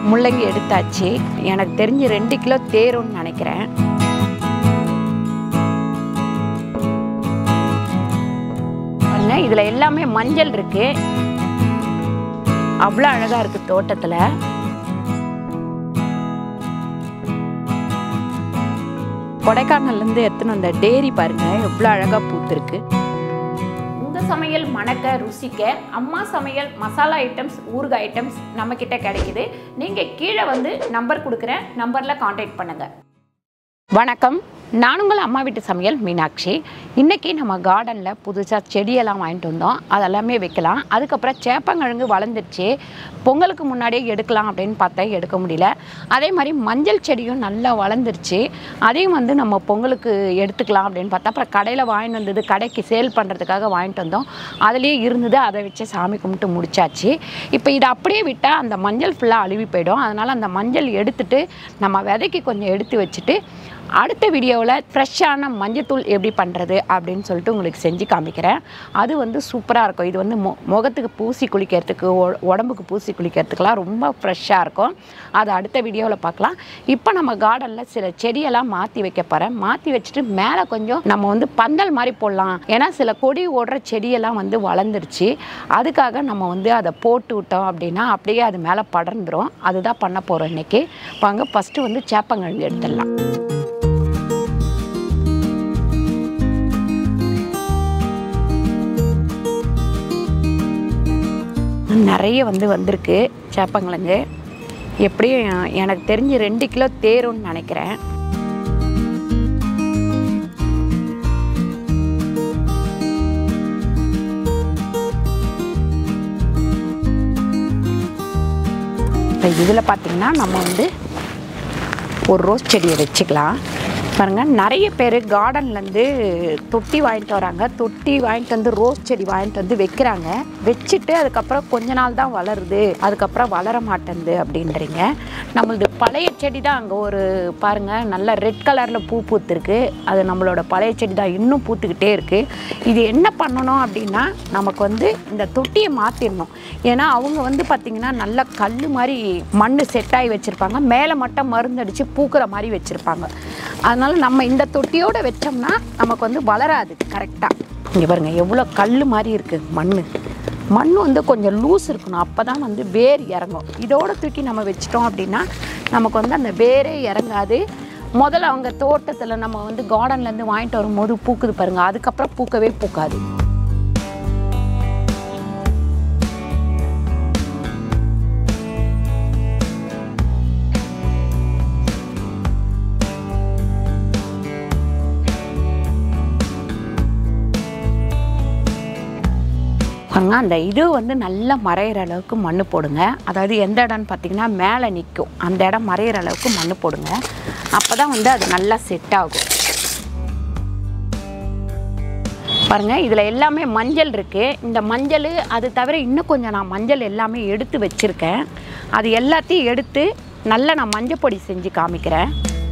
முள்ளங்கி எடுத்தாச்சு எனக்கு தெரிஞ்சு ரெண்டு கிலோ தேரும்னு நினைக்கிறேன் பாருங்க இதில் எல்லாமே மஞ்சள் இருக்கு அவ்வளோ அழகாக இருக்கு தோட்டத்தில் கொடைக்கானல்லேருந்து எடுத்துன்னு வந்த டேரி பாருங்க எவ்வளோ அழகாக பூத்துருக்கு உங்கள் சமையல் மணக்க ருசிக்க அம்மா சமையல் மசாலா ஐட்டம்ஸ் ஊறுகாய் ஐட்டம்ஸ் நம்மக்கிட்ட கிடைக்குது நீங்கள் கீழே வந்து நம்பர் கொடுக்குறேன் நம்பரில் காண்டாக்ட் பண்ணுங்கள் வணக்கம் நான் உங்கள் அம்மா வீட்டு சமையல் மீனாட்சி இன்றைக்கி நம்ம கார்டனில் புதுசாக செடியெல்லாம் வாங்கிட்டு வந்தோம் அதெல்லாமே வைக்கலாம் அதுக்கப்புறம் சேப்பங்கிழங்கு வளர்ந்துருச்சு பொங்கலுக்கு முன்னாடியே எடுக்கலாம் அப்படின்னு பார்த்தா எடுக்க முடியல அதே மாதிரி மஞ்சள் செடியும் நல்லா வளர்ந்துருச்சு அதையும் வந்து நம்ம பொங்கலுக்கு எடுத்துக்கலாம் அப்படின்னு பார்த்தா அப்புறம் கடையில் வாங்கிட்டு வந்தது கடைக்கு சேல் பண்ணுறதுக்காக வாங்கிட்டு வந்தோம் அதுலேயே இருந்தது அதை வச்சு சாமி கும்பிட்டு முடிச்சாச்சு இப்போ இதை அப்படியே விட்டால் அந்த மஞ்சள் ஃபுல்லாக அழுவி போயிடும் அதனால் அந்த மஞ்சள் எடுத்துட்டு நம்ம விதைக்கு கொஞ்சம் எடுத்து வச்சுட்டு அடுத்த வீடியோவில் ஃப்ரெஷ்ஷான மஞ்சத்தூள் எப்படி பண்ணுறது அப்படின்னு சொல்லிட்டு உங்களுக்கு செஞ்சு காமிக்கிறேன் அது வந்து சூப்பராக இருக்கும் இது வந்து மொ முகத்துக்கு பூசி குளிக்கிறதுக்கு உ- உடம்புக்கு பூசி குளிக்கிறதுக்கெலாம் ரொம்ப ஃப்ரெஷ்ஷாக இருக்கும் அது அடுத்த வீடியோவில் பார்க்கலாம் இப்போ நம்ம கார்டனில் சில செடியெல்லாம் மாற்றி வைக்க போகிறேன் மாற்றி வச்சுட்டு மேலே கொஞ்சம் நம்ம வந்து பந்தல் மாதிரி போடலாம் ஏன்னா சில கொடி ஓடுற செடியெல்லாம் வந்து வளர்ந்துருச்சு அதுக்காக நம்ம வந்து அதை போட்டு விட்டோம் அப்படின்னா அப்படியே அது மேலே படர்ந்துரும் அதுதான் பண்ண போகிறோம் இன்றைக்கி வாங்க ஃபஸ்ட்டு வந்து சேப்பங்கிழங்கு எடுத்துடலாம் நிறைய வந்து வந்திருக்கு சேப்பங்கிழங்கு எப்படியும் எனக்கு தெரிஞ்சு ரெண்டு கிலோ தேரும்னு நினைக்கிறேன் இப்போ இதில் பார்த்திங்கன்னா நம்ம வந்து ஒரு ரோஸ் செடியை வச்சுக்கலாம் பாருங்க நிறைய பேர் கார்டன்லேருந்து தொட்டி வாங்கிட்டு வராங்க தொட்டி வாங்கிட்டு வந்து ரோஸ் செடி வாங்கிட்டு வந்து வைக்கிறாங்க வச்சுட்டு அதுக்கப்புறம் கொஞ்ச நாள் தான் வளருது அதுக்கப்புறம் வளர மாட்டேங்குது அப்படின்றீங்க நம்மளது பழைய செடி தான் அங்கே ஒரு பாருங்க நல்ல ரெட் கலரில் பூ பூத்துருக்கு அது நம்மளோட பழைய செடி தான் இன்னும் பூத்துக்கிட்டே இருக்குது இது என்ன பண்ணணும் அப்படின்னா நமக்கு வந்து இந்த தொட்டியை மாற்றிடணும் ஏன்னா அவங்க வந்து பார்த்திங்கன்னா நல்ல கல் மாதிரி மண் செட் ஆகி வச்சுருப்பாங்க மேலே மட்டும் மருந்தடிச்சு பூக்கிற மாதிரி வச்சுருப்பாங்க அதனால் நம்ம இந்த தொட்டியோடு வச்சோம்னா நமக்கு வந்து வளராது கரெக்டாக இங்கே பாருங்கள் எவ்வளோ கல் மாதிரி இருக்குது மண் மண் வந்து கொஞ்சம் லூஸ் இருக்கணும் அப்போ தான் வந்து வேர் இறங்கும் இதோட தூக்கி நம்ம வச்சிட்டோம் அப்படின்னா நமக்கு வந்து அந்த வேரே இறங்காது முதல்ல அவங்க தோட்டத்தில் நம்ம வந்து கார்டன்லேருந்து வாங்கிட்டு வரும்போது பூக்குது பாருங்கள் அதுக்கப்புறம் பூக்கவே பூக்காது பாருங்க அந்த இது வந்து நல்லா மறையிற அளவுக்கு மண் போடுங்க அதாவது எந்த இடம்னு பார்த்தீங்கன்னா மேலே நிற்கும் அந்த இடம் மறையிற அளவுக்கு மண் போடுங்க அப்போ தான் வந்து அது நல்லா செட் ஆகும் பாருங்க இதில் எல்லாமே மஞ்சள் இருக்குது இந்த மஞ்சள் அது தவிர இன்னும் கொஞ்சம் நான் மஞ்சள் எல்லாமே எடுத்து வச்சுருக்கேன் அது எல்லாத்தையும் எடுத்து நல்லா நான் மஞ்சள் பொடி செஞ்சு காமிக்கிறேன்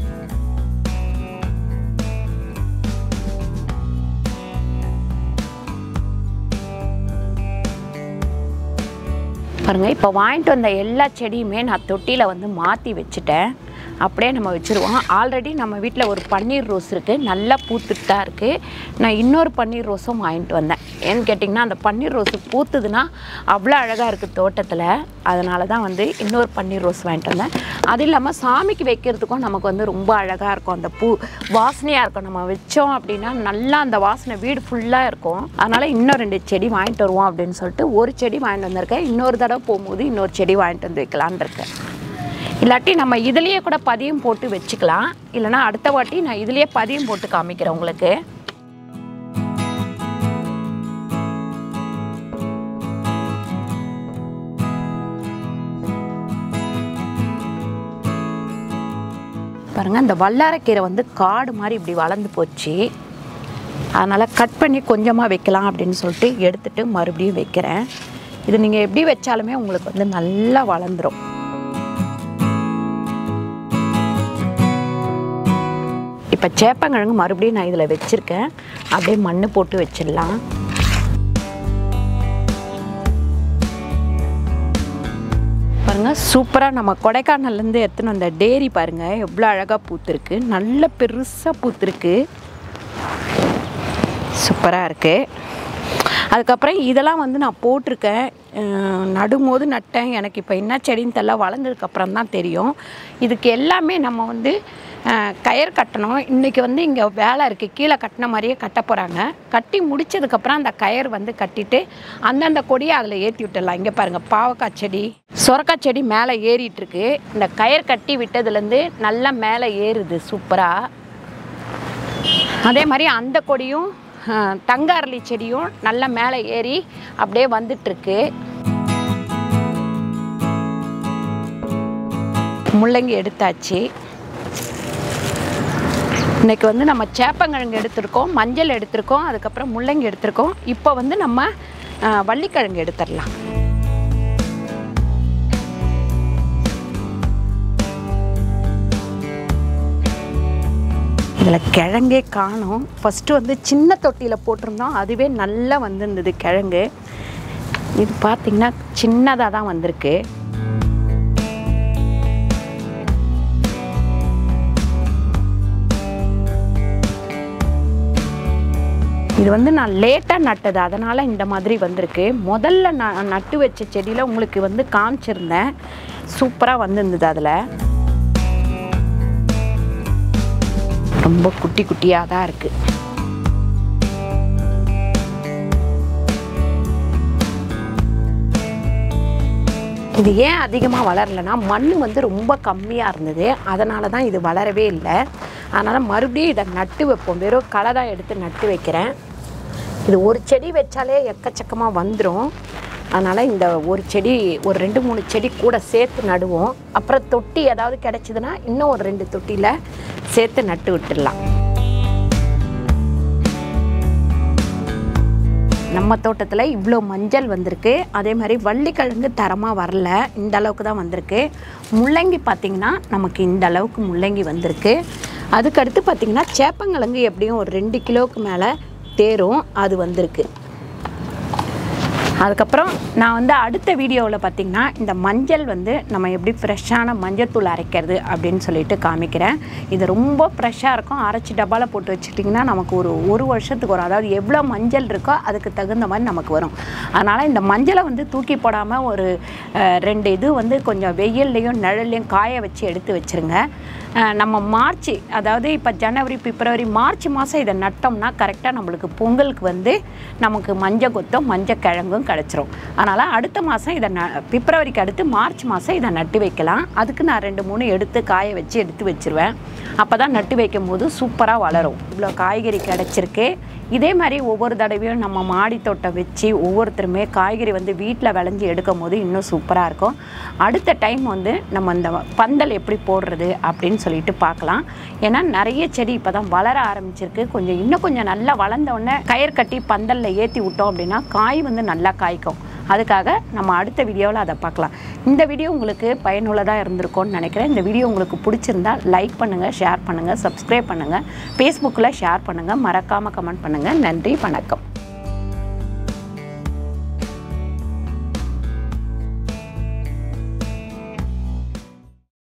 பாருங்க இப்போ வாங்கிட்டு வந்த எல்லா செடியுமே நான் தொட்டியில் வந்து மாற்றி வச்சுட்டேன் அப்படியே நம்ம வச்சுருவோம் ஆல்ரெடி நம்ம வீட்டில் ஒரு பன்னீர் ரோஸ் இருக்குது நல்லா பூத்துட்டு தான் இருக்குது நான் இன்னொரு பன்னீர் ரோஸும் வாங்கிட்டு வந்தேன் ஏன்னு கேட்டிங்கன்னா அந்த பன்னீர் ரோஸ் பூத்துதுன்னா அவ்வளோ அழகாக இருக்குது தோட்டத்தில் அதனால தான் வந்து இன்னொரு பன்னீர் ரோஸ் வாங்கிட்டு வந்தேன் அது இல்லாமல் சாமிக்கு வைக்கிறதுக்கும் நமக்கு வந்து ரொம்ப அழகாக இருக்கும் அந்த பூ வாசனையாக இருக்கும் நம்ம வச்சோம் அப்படின்னா நல்லா அந்த வாசனை வீடு ஃபுல்லாக இருக்கும் அதனால் இன்னும் ரெண்டு செடி வாங்கிட்டு வருவோம் அப்படின்னு சொல்லிட்டு ஒரு செடி வாங்கிட்டு வந்திருக்கேன் இன்னொரு தடவை போகும்போது இன்னொரு செடி வாங்கிட்டு வந்து வைக்கலான்னு இருக்கேன் இல்லாட்டி நம்ம இதுலேயே கூட பதியம் போட்டு வச்சுக்கலாம் இல்லைன்னா அடுத்த வாட்டி நான் இதுலேயே பதியம் போட்டு காமிக்கிறேன் உங்களுக்கு பாருங்க இந்த வல்லாரக்கீரை வந்து காடு மாதிரி இப்படி வளர்ந்து போச்சு அதனால் கட் பண்ணி கொஞ்சமாக வைக்கலாம் அப்படின்னு சொல்லிட்டு எடுத்துட்டு மறுபடியும் வைக்கிறேன் இது நீங்கள் எப்படி வச்சாலுமே உங்களுக்கு வந்து நல்லா வளர்ந்துரும் இப்போ சேப்பங்கிழங்கு மறுபடியும் நான் இதில் வச்சுருக்கேன் அப்படியே மண் போட்டு வச்சிடலாம் பாருங்க பாருங்கள் சூப்பராக நம்ம கொடைக்கானல்லேருந்து எடுத்துன்னு வந்த டேரி பாருங்கள் எவ்வளோ அழகாக பூத்துருக்கு நல்ல பெருசாக பூத்துருக்கு சூப்பராக இருக்குது அதுக்கப்புறம் இதெல்லாம் வந்து நான் போட்டிருக்கேன் அஹ் நடும்போது நட்டேன் எனக்கு இப்போ என்ன செடின்னு தெரியல வளர்ந்ததுக்கப்புறம் தான் தெரியும் இதுக்கு எல்லாமே நம்ம வந்து அஹ், கயர் கட்டணும் இன்றைக்கி வந்து இங்கே வேலை இருக்குது கீழே கட்டின மாதிரியே கட்ட போகிறாங்க கட்டி முடிச்சதுக்கப்புறம் அந்த கயர் வந்து கட்டிட்டு அந்தந்த கொடியை அதில் ஏற்றி விட்டுடலாம் இங்கே பாருங்கள் பாவக்காய் செடி சொரக்காய் செடி மேலே ஏறிட்டுருக்கு இந்த கயர் கட்டி விட்டதுலேருந்து நல்லா மேலே ஏறுது சூப்பராக அதே மாதிரி அந்த கொடியும் அஹ், தங்க அரளி செடியும் நல்லா மேலே ஏறி அப்படியே வந்துட்டுருக்கு முள்ளங்கி எடுத்தாச்சு இன்னைக்கு வந்து நம்ம சேப்பங்கிழங்கு எடுத்திருக்கோம் மஞ்சள் எடுத்திருக்கோம் அதுக்கப்புறம் முள்ளங்கி எடுத்திருக்கோம் இப்போ வந்து நம்ம அஹ், வள்ளிக்கிழங்கு எடுத்துடலாம் இதில் கிழங்கே காணும் ஃபஸ்ட்டு வந்து சின்ன தொட்டியில் போட்டிருந்தோம் அதுவே நல்லா வந்திருந்தது கிழங்கு இது பார்த்திங்கன்னா சின்னதாக தான் வந்திருக்கு இது வந்து நான் லேட்டாக நட்டது அதனால் இந்த மாதிரி வந்திருக்கு முதல்ல நான் நட்டு வச்ச செடியில் உங்களுக்கு வந்து காமிச்சிருந்தேன் சூப்பராக வந்திருந்தது அதில் ரொம்ப குட்டி குட்டியாக தான் இருக்குது இது ஏன் அதிகமாக வளரலைன்னா மண் வந்து ரொம்ப கம்மியாக இருந்தது அதனால தான் இது வளரவே இல்லை அதனால் மறுபடியும் இதை நட்டு வைப்போம் வெறும் களை தான் எடுத்து நட்டு வைக்கிறேன் இது ஒரு செடி வச்சாலே எக்கச்சக்கமாக வந்துடும் அதனால் இந்த ஒரு செடி ஒரு ரெண்டு மூணு செடி கூட சேர்த்து நடுவோம் அப்புறம் தொட்டி ஏதாவது கிடச்சிதுன்னா இன்னும் ஒரு ரெண்டு தொட்டியில் சேர்த்து நட்டு விட்டுடலாம் நம்ம தோட்டத்தில் இவ்வளோ மஞ்சள் வந்திருக்கு அதே மாதிரி வள்ளிக்கிழங்கு தரமாக வரல இந்த அளவுக்கு தான் வந்திருக்கு முள்ளங்கி பார்த்திங்கன்னா நமக்கு இந்த அளவுக்கு முள்ளங்கி வந்திருக்கு அதுக்கடுத்து பார்த்திங்கன்னா சேப்பங்கிழங்கு எப்படியும் ஒரு ரெண்டு கிலோவுக்கு மேலே தேரும் அது வந்திருக்கு அதுக்கப்புறம் நான் வந்து அடுத்த வீடியோவில் பார்த்திங்கன்னா இந்த மஞ்சள் வந்து நம்ம எப்படி ஃப்ரெஷ்ஷான மஞ்சத்தூள் அரைக்கிறது அப்படின்னு சொல்லிட்டு காமிக்கிறேன் இது ரொம்ப ஃப்ரெஷ்ஷாக இருக்கும் அரைச்சி டப்பாவில் போட்டு வச்சுட்டிங்கன்னா நமக்கு ஒரு ஒரு வருஷத்துக்கு வரும் அதாவது எவ்வளோ மஞ்சள் இருக்கோ அதுக்கு தகுந்த மாதிரி நமக்கு வரும் அதனால் இந்த மஞ்சளை வந்து தூக்கி போடாமல் ஒரு அஹ், ரெண்டு இது வந்து கொஞ்சம் வெயில்லையும் நிழல்லையும் காய வச்சு எடுத்து வச்சுருங்க அஹ், நம்ம மார்ச் அதாவது இப்போ ஜனவரி பிப்ரவரி மார்ச் மாதம் இதை நட்டோம்னா கரெக்டாக நம்மளுக்கு பொங்கலுக்கு வந்து நமக்கு மஞ்சள் கொத்தும் மஞ்சள் கிழங்கும் கிடச்சிரும் அதனால் அடுத்த மாதம் இதை ந பிப்ரவரிக்கு அடுத்து மார்ச் மாதம் இதை நட்டு வைக்கலாம் அதுக்கு நான் ரெண்டு மூணு எடுத்து காய வச்சு எடுத்து வச்சிருவேன் அப்போ தான் நட்டு வைக்கும் போது சூப்பராக வளரும் இவ்வளோ காய்கறி கிடச்சிருக்கு இதே மாதிரி ஒவ்வொரு தடவையும் நம்ம மாடி தோட்டம் வச்சு ஒவ்வொருத்தருமே காய்கறி வந்து வீட்டில் விளைஞ்சி எடுக்கும் போது இன்னும் சூப்பராக இருக்கும் அடுத்த டைம் வந்து நம்ம இந்த பந்தல் எப்படி போடுறது அப்படின்னு சொல்லிட்டு பார்க்கலாம் ஏன்னா நிறைய செடி இப்போ தான் வளர ஆரம்பிச்சிருக்கு கொஞ்சம் இன்னும் கொஞ்சம் நல்லா வளர்ந்த உடனே கயிறு கட்டி பந்தலில் ஏற்றி விட்டோம் அப்படின்னா காய் வந்து நல்லா காய்க்கும் அதுக்காக நம்ம அடுத்த வீடியோவில் அதை பார்க்கலாம் இந்த வீடியோ உங்களுக்கு பயனுள்ளதாக இருந்திருக்கும்னு நினைக்கிறேன் இந்த வீடியோ உங்களுக்கு பிடிச்சிருந்தா லைக் பண்ணுங்கள் ஷேர் பண்ணுங்கள் சப்ஸ்கிரைப் பண்ணுங்கள் ஃபேஸ்புக்கில் ஷேர் பண்ணுங்கள் மறக்காமல் கமெண்ட் பண்ணுங்கள் நன்றி வணக்கம்